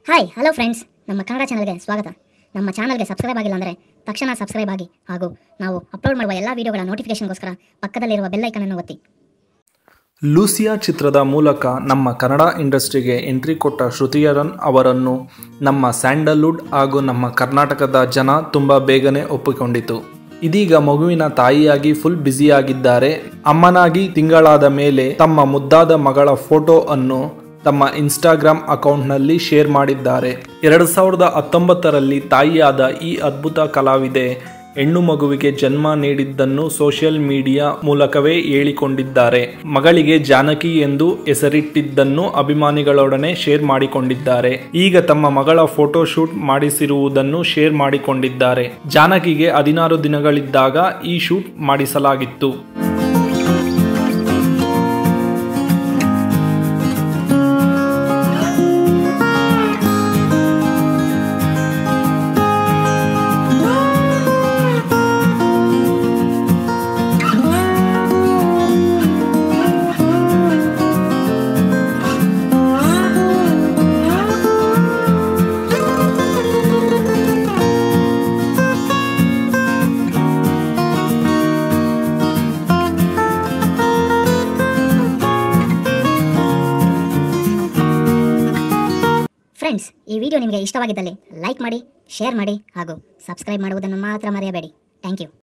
hi hello friends ನಮ್ಮ ಕನ್ನಡ ಚಾನಲ್ಗೆ ಸ್ವಾಗತ ನಮ್ಮ ಚಾನಲ್ಗೆ ಸಬ್ಸ್ಕ್ರೈಬ್ ಆಗಿಲ್ಲ ಅಂದರೆ ತಕ್ಷಣ ಸಬ್ಸ್ಕ್ರೈಬ್ ಆಗಿ ಹಾಗೂ ನಾವು ಅಪ್ಲೋಡ್ ಮಾಡುವ ಎಲ್ಲ ವೀಡಿಯೋಗಳ ನೋಟಿಫಿಕೇಶನ್ಗೋಸ್ಕರ ಪಕ್ಕದಲ್ಲಿರುವ ಬೆಲ್ ಐಕನನ್ನು ಒತ್ತಿ ಲೂಸಿಯಾ ಚಿತ್ರದ ಮೂಲಕ ನಮ್ಮ ಕನ್ನಡ ಇಂಡಸ್ಟ್ರಿಗೆ ಎಂಟ್ರಿ ಕೊಟ್ಟ ಶ್ರುತಿಯರನ್ ಅವರನ್ನು ನಮ್ಮ ಸ್ಯಾಂಡಲ್ವುಡ್ ಹಾಗೂ ನಮ್ಮ ಕರ್ನಾಟಕದ ಜನ ತುಂಬ ಬೇಗನೆ ಒಪ್ಪಿಕೊಂಡಿತು ಇದೀಗ ಮಗುವಿನ ತಾಯಿಯಾಗಿ ಫುಲ್ ಬ್ಯುಸಿಯಾಗಿದ್ದಾರೆ ಅಮ್ಮನಾಗಿ ತಿಂಗಳಾದ ಮೇಲೆ ತಮ್ಮ ಮುದ್ದಾದ ಮಗಳ ಫೋಟೋ ಅನ್ನು ತಮ್ಮ ಇನ್ಸ್ಟಾಗ್ರಾಮ್ ಅಕೌಂಟ್ನಲ್ಲಿ ಶೇರ್ ಮಾಡಿದ್ದಾರೆ ಎರಡು ಸಾವಿರದ ಹತ್ತೊಂಬತ್ತರಲ್ಲಿ ತಾಯಿಯಾದ ಈ ಅದ್ಭುತ ಕಲಾವಿದೆ ಹೆಣ್ಣು ಮಗುವಿಗೆ ಜನ್ಮ ನೀಡಿದ್ದನ್ನು ಸೋಷಿಯಲ್ ಮೀಡಿಯಾ ಮೂಲಕವೇ ಹೇಳಿಕೊಂಡಿದ್ದಾರೆ ಮಗಳಿಗೆ ಜಾನಕಿ ಎಂದು ಹೆಸರಿಟ್ಟಿದ್ದನ್ನು ಅಭಿಮಾನಿಗಳೊಡನೆ ಶೇರ್ ಮಾಡಿಕೊಂಡಿದ್ದಾರೆ ಈಗ ತಮ್ಮ ಮಗಳ ಫೋಟೋ ಶೂಟ್ ಮಾಡಿಸಿರುವುದನ್ನು ಶೇರ್ ಮಾಡಿಕೊಂಡಿದ್ದಾರೆ ಜಾನಕಿಗೆ ಹದಿನಾರು ದಿನಗಳಿದ್ದಾಗ ಈ ಶೂಟ್ ಮಾಡಿಸಲಾಗಿತ್ತು ಫ್ರೆಂಡ್ಸ್ ಈ ವಿಡಿಯೋ ನಿಮಗೆ ಇಷ್ಟವಾಗಿದ್ದಲ್ಲಿ ಲೈಕ್ ಮಾಡಿ ಶೇರ್ ಮಾಡಿ ಹಾಗೂ ಸಬ್ಸ್ಕ್ರೈಬ್ ಮಾಡುವುದನ್ನು ಮಾತ್ರ ಮರೆಯಬೇಡಿ ಥ್ಯಾಂಕ್ ಯು